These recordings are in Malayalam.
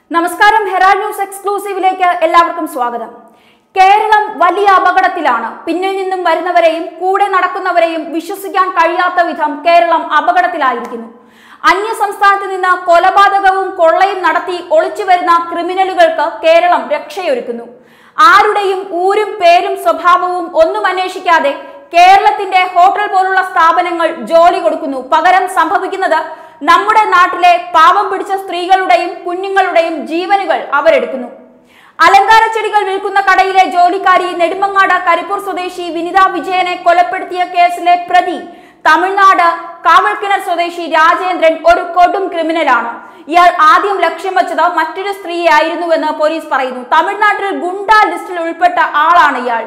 നമസ്കാരം ഹെറാൾഡ് ന്യൂസ് എക്സ്ക്ലൂസീവിലേക്ക് എല്ലാവർക്കും സ്വാഗതം കേരളം വലിയ അപകടത്തിലാണ് പിന്നിൽ നിന്നും വരുന്നവരെയും കൂടെ നടക്കുന്നവരെയും വിശ്വസിക്കാൻ കഴിയാത്ത വിധം കേരളം അപകടത്തിലായിരിക്കുന്നു അന്യ സംസ്ഥാനത്ത് നിന്ന് കൊലപാതകവും കൊള്ളയും നടത്തി ഒളിച്ചു വരുന്ന ക്രിമിനലുകൾക്ക് കേരളം രക്ഷയൊരുക്കുന്നു ആരുടെയും ഊരും പേരും സ്വഭാവവും ഒന്നും അന്വേഷിക്കാതെ കേരളത്തിന്റെ ഹോട്ടൽ പോലുള്ള സ്ഥാപനങ്ങൾ ജോലി കൊടുക്കുന്നു പകരം സംഭവിക്കുന്നത് നമ്മുടെ നാട്ടിലെ പാവം പിടിച്ച സ്ത്രീകളുടെയും കുഞ്ഞുങ്ങളുടെയും ജീവനുകൾ അവരെടുക്കുന്നു അലങ്കാര ചെടികൾ വിൽക്കുന്ന കടയിലെ ജോലിക്കാരി നെടുമങ്ങാട് കരിപ്പൂർ സ്വദേശി വിനിത വിജയനെ കൊലപ്പെടുത്തിയ കേസിലെ പ്രതി തമിഴ്നാട് കാവൽക്കിണർ സ്വദേശി രാജേന്ദ്രൻ ഒരു കൊടും ക്രിമിനലാണ് ഇയാൾ ആദ്യം ലക്ഷ്യം വെച്ചത് മറ്റൊരു സ്ത്രീയെ ആയിരുന്നുവെന്ന് പോലീസ് പറയുന്നു തമിഴ്നാട്ടിൽ ഗുണ്ട ലിസ്റ്റിൽ ഉൾപ്പെട്ട ആളാണ് ഇയാൾ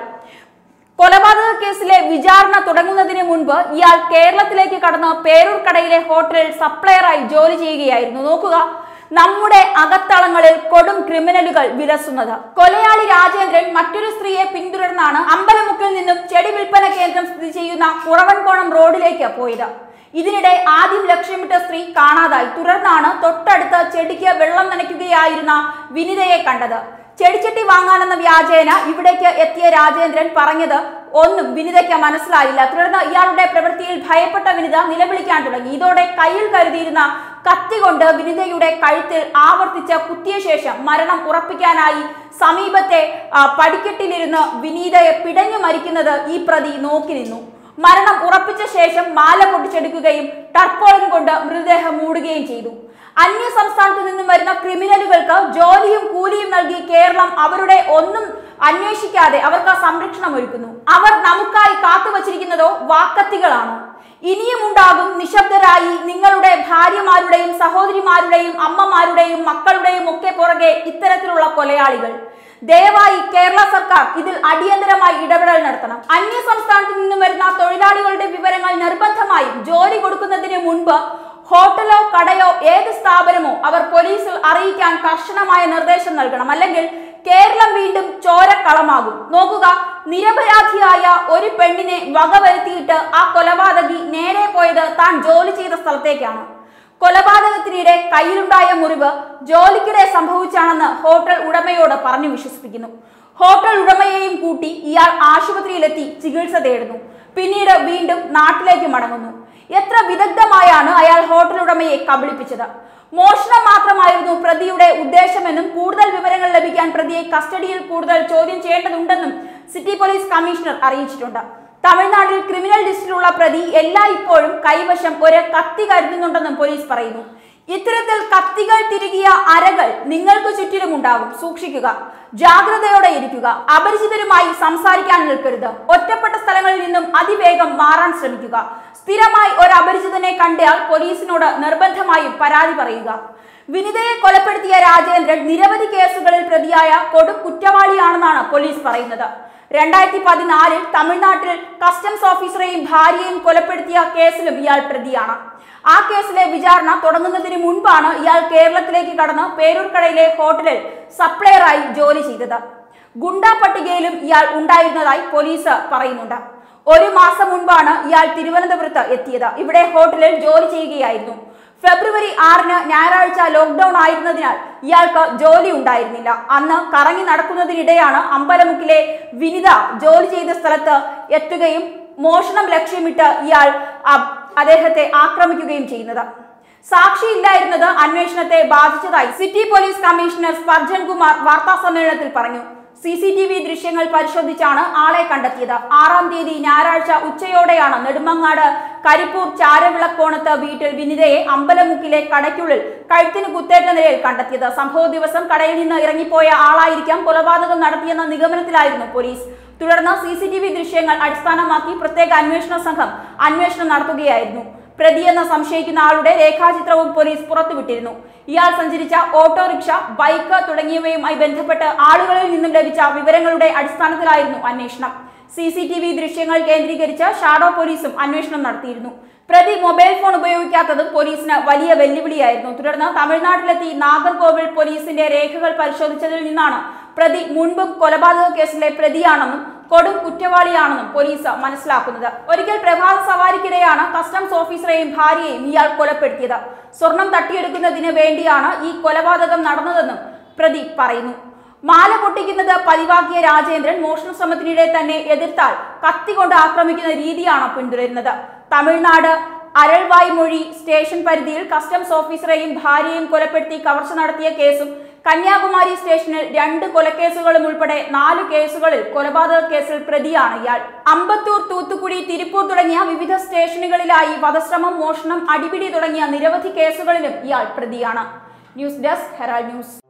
കൊലപാതക കേസിലെ വിചാരണ തുടങ്ങുന്നതിന് മുൻപ് ഇയാൾ കേരളത്തിലേക്ക് കടന്ന് പേരൂർക്കടയിലെ ഹോട്ടലിൽ സപ്ലയറായി ജോലി ചെയ്യുകയായിരുന്നു നോക്കുക നമ്മുടെ അകത്തളങ്ങളിൽ കൊടും ക്രിമിനലുകൾ വിലസുന്നത് കൊലയാളി രാജേന്ദ്രൻ മറ്റൊരു സ്ത്രീയെ പിന്തുടർന്നാണ് അമ്പലമുക്കിൽ നിന്നും ചെടി വിൽപ്പന കേന്ദ്രം സ്ഥിതി ചെയ്യുന്ന കുറവൻകോണം റോഡിലേക്ക് പോയത് ഇതിനിടെ ആദ്യം ലക്ഷ്യമിട്ട സ്ത്രീ കാണാതായി തുടർന്നാണ് തൊട്ടടുത്ത് ചെടിക്ക് വെള്ളം നനയ്ക്കുകയായിരുന്ന വിനിതയെ കണ്ടത് ചെടിച്ചട്ടി വാങ്ങാനെന്ന വ്യാജേന ഇവിടേക്ക് എത്തിയ രാജേന്ദ്രൻ പറഞ്ഞത് ഒന്നും വിനിതയ്ക്ക് മനസ്സിലായില്ല തുടർന്ന് ഇയാളുടെ പ്രവൃത്തിയിൽ ഭയപ്പെട്ട വിനിത നിലവിളിക്കാൻ തുടങ്ങി ഇതോടെ കയ്യിൽ കരുതിയിരുന്ന കത്തി കൊണ്ട് വിനിതയുടെ കഴുത്തിൽ ആവർത്തിച്ച് കുത്തിയ ശേഷം മരണം ഉറപ്പിക്കാനായി സമീപത്തെ ആ, പടിക്കെട്ടിലിരുന്ന് വിനീതയെ പിടഞ്ഞു മരിക്കുന്നത് ഈ പ്രതി നോക്കി നിന്നു മരണം ഉറപ്പിച്ച ശേഷം മാല പൊട്ടിച്ചെടുക്കുകയും ടർപ്പോളിൻ കൊണ്ട് മൃതദേഹം മൂടുകയും ചെയ്തു അന്യ സംസ്ഥാനത്തു നിന്നും വരുന്ന ക്രിമിനലുകൾക്ക് ജോലിയും കൂലിയും നൽകി കേരളം അവരുടെ ഒന്നും അന്വേഷിക്കാതെ അവർക്ക് സംരക്ഷണം ഒരുക്കുന്നു അവർ നമുക്കായി കാത്തുവച്ചിരിക്കുന്നതോ വാക്കത്തികളാണ് ഇനിയും ഉണ്ടാകും നിശബ്ദരായി നിങ്ങളുടെ ഭാര്യമാരുടെയും സഹോദരിമാരുടെയും അമ്മമാരുടെയും മക്കളുടെയും ഒക്കെ പുറകെ ഇത്തരത്തിലുള്ള കൊലയാളികൾ ദയവായി കേരള സർക്കാർ ഇതിൽ അടിയന്തരമായി ഇടപെടൽ നടത്തണം അന്യ സംസ്ഥാനത്തു നിന്നും വരുന്ന തൊഴിലാളികളുടെ വിവരങ്ങൾ നിർബന്ധമായും ജോലി കൊടുക്കുന്നതിന് മുൻപ് ഹോട്ടലോ കടയോ ഏത് സ്ഥാപനമോ അവർ പോലീസിൽ അറിയിക്കാൻ കർശനമായ നിർദ്ദേശം നൽകണം അല്ലെങ്കിൽ കേരളം വീണ്ടും ചോരക്കളമാകും നോക്കുക നിരപരാധിയായ ഒരു പെണ്ണിനെ വകവരുത്തിയിട്ട് ആ കൊലപാതകി നേരെ പോയത് താൻ ജോലി ചെയ്ത സ്ഥലത്തേക്കാണ് കൊലപാതകത്തിനിടെ കയ്യിലുണ്ടായ മുറിവ് ജോലിക്കിടെ സംഭവിച്ചാണെന്ന് ഹോട്ടൽ ഉടമയോട് പറഞ്ഞു വിശ്വസിപ്പിക്കുന്നു ഹോട്ടൽ ഉടമയെയും കൂട്ടി ഇയാൾ ആശുപത്രിയിലെത്തി ചികിത്സ തേടുന്നു പിന്നീട് വീണ്ടും നാട്ടിലേക്ക് മടങ്ങുന്നു എത്ര വിദഗ്ധമായാണ് അയാൾ ഹോട്ടൽ ഉടമയെ കബളിപ്പിച്ചത് മോഷണം മാത്രമായിരുന്നു പ്രതിയുടെ ഉദ്ദേശമെന്നും കൂടുതൽ വിവരങ്ങൾ ലഭിക്കാൻ പ്രതിയെ കസ്റ്റഡിയിൽ കൂടുതൽ ചോദ്യം ചെയ്യേണ്ടതുണ്ടെന്നും സിറ്റി പോലീസ് കമ്മീഷണർ അറിയിച്ചിട്ടുണ്ട് തമിഴ്നാട്ടിൽ ക്രിമിനൽ ലിസ്റ്റിലുള്ള പ്രതി എല്ലാ ഇപ്പോഴും കൈവശം ഒരു കത്തി കരുതുന്നുണ്ടെന്നും പോലീസ് പറയുന്നു ഇത്തരത്തിൽ കത്തികൾ തിരുകിയ അരകൾ നിങ്ങൾക്ക് ചുറ്റിലും ഉണ്ടാകും സൂക്ഷിക്കുക ജാഗ്രതയോടെ ഇരിക്കുക അപരിചിതരുമായി സംസാരിക്കാൻ നിൽക്കരുത് ഒറ്റപ്പെട്ട സ്ഥലങ്ങളിൽ നിന്നും അതിവേഗം മാറാൻ ശ്രമിക്കുക സ്ഥിരമായി ഒരു അപരിചിതനെ കണ്ടാൽ പോലീസിനോട് നിർബന്ധമായും പരാതി പറയുക വിനിതയെ കൊലപ്പെടുത്തിയ രാജേന്ദ്രൻ നിരവധി കേസുകളിൽ പ്രതിയായ കൊടു കുറ്റവാളിയാണെന്നാണ് പോലീസ് പറയുന്നത് രണ്ടായിരത്തി പതിനാലിൽ തമിഴ്നാട്ടിൽ കസ്റ്റംസ് ഓഫീസറെയും ഭാര്യയെയും കൊലപ്പെടുത്തിയ കേസിലും ഇയാൾ പ്രതിയാണ് ആ കേസിലെ വിചാരണ തുടങ്ങുന്നതിന് മുൻപാണ് ഇയാൾ കേരളത്തിലേക്ക് കടന്ന് പേരൂർക്കടയിലെ ഹോട്ടലിൽ സപ്ലയറായി ജോലി ചെയ്തത് ഗുണ്ടാ പട്ടികയിലും ഇയാൾ ഉണ്ടായിരുന്നതായി പോലീസ് പറയുന്നുണ്ട് ഒരു മാസം മുൻപാണ് ഇയാൾ തിരുവനന്തപുരത്ത് എത്തിയത് ഇവിടെ ഹോട്ടലിൽ ജോലി ചെയ്യുകയായിരുന്നു ഫെബ്രുവരി ആറിന് ഞായറാഴ്ച ലോക്ക്ഡൌൺ ആയിരുന്നതിനാൽ ഇയാൾക്ക് ജോലി ഉണ്ടായിരുന്നില്ല അന്ന് കറങ്ങി നടക്കുന്നതിനിടെയാണ് അമ്പലമുക്കിലെ വിനിത ജോലി ചെയ്ത സ്ഥലത്ത് എത്തുകയും മോഷണം ലക്ഷ്യമിട്ട് ഇയാൾ അ- അദ്ദേഹത്തെ ആക്രമിക്കുകയും ചെയ്യുന്നത് സാക്ഷിയില്ലായിരുന്നത് അന്വേഷണത്തെ ബാധിച്ചതായി city police commissioner Spurgeon Kumar വാർത്താ സമ്മേളനത്തിൽ പറഞ്ഞു സി സി ടി വി ദൃശ്യങ്ങൾ പരിശോധിച്ചാണ് ആളെ കണ്ടെത്തിയത് ആറാം തീയതി ഞായറാഴ്ച ഉച്ചയോടെയാണ് നെടുമങ്ങാട് കരിപ്പൂർ ചാരവിളക്കോണത്ത് വീട്ടിൽ വിനിതയെ അമ്പലമുക്കിലെ കടയ്ക്കുള്ളിൽ കഴുത്തിന് കുത്തേറ്റ നിലയിൽ കണ്ടെത്തിയത് സംഭവ ദിവസം കടയിൽ നിന്ന് ഇറങ്ങിപ്പോയ ആളായിരിക്കാം കൊലപാതകം നടത്തിയെന്ന നിഗമനത്തിലായിരുന്നു പോലീസ് തുടർന്ന് സി സി ടി വി ദൃശ്യങ്ങൾ അടിസ്ഥാനമാക്കി പ്രത്യേക അന്വേഷണ സംഘം അന്വേഷണം നടത്തുകയായിരുന്നു പ്രതിയെന്ന് സംശയിക്കുന്ന ആളുടെ രേഖാചിത്രവും പോലീസ് പുറത്തുവിട്ടിരുന്നു ഇയാൾ സഞ്ചരിച്ച ഓട്ടോറിക്ഷ ബൈക്ക് തുടങ്ങിയവയുമായി ബന്ധപ്പെട്ട് ആളുകളിൽ നിന്നും ലഭിച്ച വിവരങ്ങളുടെ അടിസ്ഥാനത്തിലായിരുന്നു അന്വേഷണം സി സി ടി വി ദൃശ്യങ്ങൾ കേന്ദ്രീകരിച്ച് ഷാഡോ പോലീസും അന്വേഷണം നടത്തിയിരുന്നു പ്രതി മൊബൈൽ ഫോൺ ഉപയോഗിക്കാത്തതും പോലീസിന് വലിയ വെല്ലുവിളിയായിരുന്നു തുടർന്ന് തമിഴ്നാട്ടിലെത്തി നാഗർകോവിൽ പോലീസിന്റെ രേഖകൾ പരിശോധിച്ചതിൽ നിന്നാണ് പ്രതി മുൻപും കൊലപാതക കേസിലെ പ്രതിയാണെന്നും കൊടും കുറ്റവാളിയാണെന്നും പോലീസ് മനസ്സിലാക്കുന്നത് ഒരിക്കൽ പ്രഭാത സവാരിക്കിടെയാണ് കസ്റ്റംസ് ഓഫീസറെയും ഭാര്യയെയും ഇയാൾ കൊലപ്പെടുത്തിയത് സ്വർണം തട്ടിയെടുക്കുന്നതിന് വേണ്ടിയാണ് ഈ കൊലപാതകം നടന്നതെന്നും പ്രതി പറയുന്നു മാല പൊട്ടിക്കുന്നത് പതിവാക്കിയ രാജേന്ദ്രൻ മോഷണ ശ്രമത്തിനിടെ തന്നെ എതിർത്താൽ കത്തികൊണ്ട് ആക്രമിക്കുന്ന രീതിയാണ് പിന്തുടരുന്നത് തമിഴ്നാട് അരൾവായ് മൊഴി സ്റ്റേഷൻ പരിധിയിൽ കസ്റ്റംസ് ഓഫീസറെയും ഭാര്യയെയും കൊലപ്പെടുത്തി കവർച്ച നടത്തിയ കേസും കന്യാകുമാരി സ്റ്റേഷനിൽ രണ്ട് കൊലക്കേസുകളും ഉൾപ്പെടെ നാല് കേസുകളിൽ കൊലപാതക കേസിൽ പ്രതിയാണ് ഇയാൾ അമ്പത്തൂർ തൂത്തുക്കുടി തിരുപ്പൂർ തുടങ്ങിയ വിവിധ സ്റ്റേഷനുകളിലായി വധശ്രമം മോഷണം അടിപിടി തുടങ്ങിയ നിരവധി കേസുകളിലും ഇയാൾ പ്രതിയാണ് ന്യൂസ് ഡെസ്ക് ഹെറാൾഡ് ന്യൂസ്